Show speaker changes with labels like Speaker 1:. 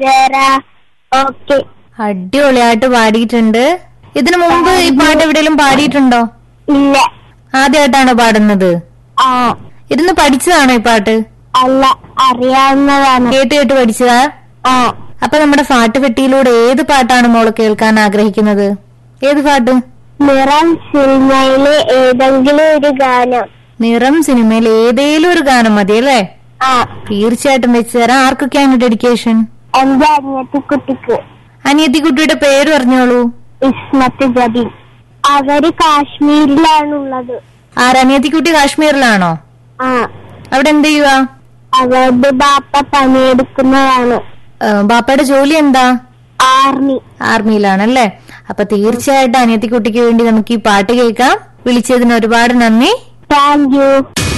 Speaker 1: വേറെ ഓക്കെ
Speaker 2: അടിപൊളിയായിട്ട് പാടിയിട്ടുണ്ട് ഇതിനു മുമ്പ് ഈ പാട്ട് എവിടെയെങ്കിലും പാടിയിട്ടുണ്ടോ
Speaker 1: ഇല്ല
Speaker 2: ആദ്യമായിട്ടാണോ പാടുന്നത്
Speaker 1: ആ
Speaker 2: ഇരുന്ന് പഠിച്ചതാണോ ഈ പാട്ട്
Speaker 1: അല്ല അറിയാവുന്നതാണ്
Speaker 2: കേട്ട് കേട്ട് പഠിച്ചതാ
Speaker 1: ആ
Speaker 2: അപ്പൊ നമ്മുടെ പാട്ടുപെട്ടിയിലൂടെ ഏത് പാട്ടാണ് മോള് കേൾക്കാൻ ആഗ്രഹിക്കുന്നത് ഏത് പാട്ട്
Speaker 1: നിറം സിനിമയിലെ ഏതെങ്കിലും ഒരു ഗാനം
Speaker 2: നിറം സിനിമയിൽ ഏതേലും ഒരു ഗാനം മതി അല്ലേ
Speaker 1: ആ
Speaker 2: തീർച്ചയായിട്ടും വെച്ച് തരാം ആർക്കൊക്കെയാണ് ഡെഡിക്കേഷൻ
Speaker 1: എന്റെ അനിയത്തി കുട്ടിക്ക്
Speaker 2: അനിയത്തിക്കുട്ടിയുടെ പേര് പറഞ്ഞോളൂ
Speaker 1: ഇസ്മത്ത് ജബീൻ അവര് കാശ്മീരിലാണുള്ളത്
Speaker 2: ആര് അനിയത്തിക്കുട്ടി കാശ്മീരിലാണോ
Speaker 1: ആ
Speaker 2: അവിടെ എന്ത് ചെയ്യുക
Speaker 1: അവരുടെ ബാപ്പ പണിയെടുക്കുന്നതാണ്
Speaker 2: ബാപ്പയുടെ ജോലി എന്താ
Speaker 1: ആർമി
Speaker 2: ആർമിയിലാണല്ലേ അപ്പൊ തീർച്ചയായിട്ടും അനിയത്തിക്കുട്ടിക്ക് വേണ്ടി നമുക്ക് ഈ പാട്ട് കേൾക്കാം വിളിച്ചതിന് ഒരുപാട് നന്ദി
Speaker 1: താങ്ക് യു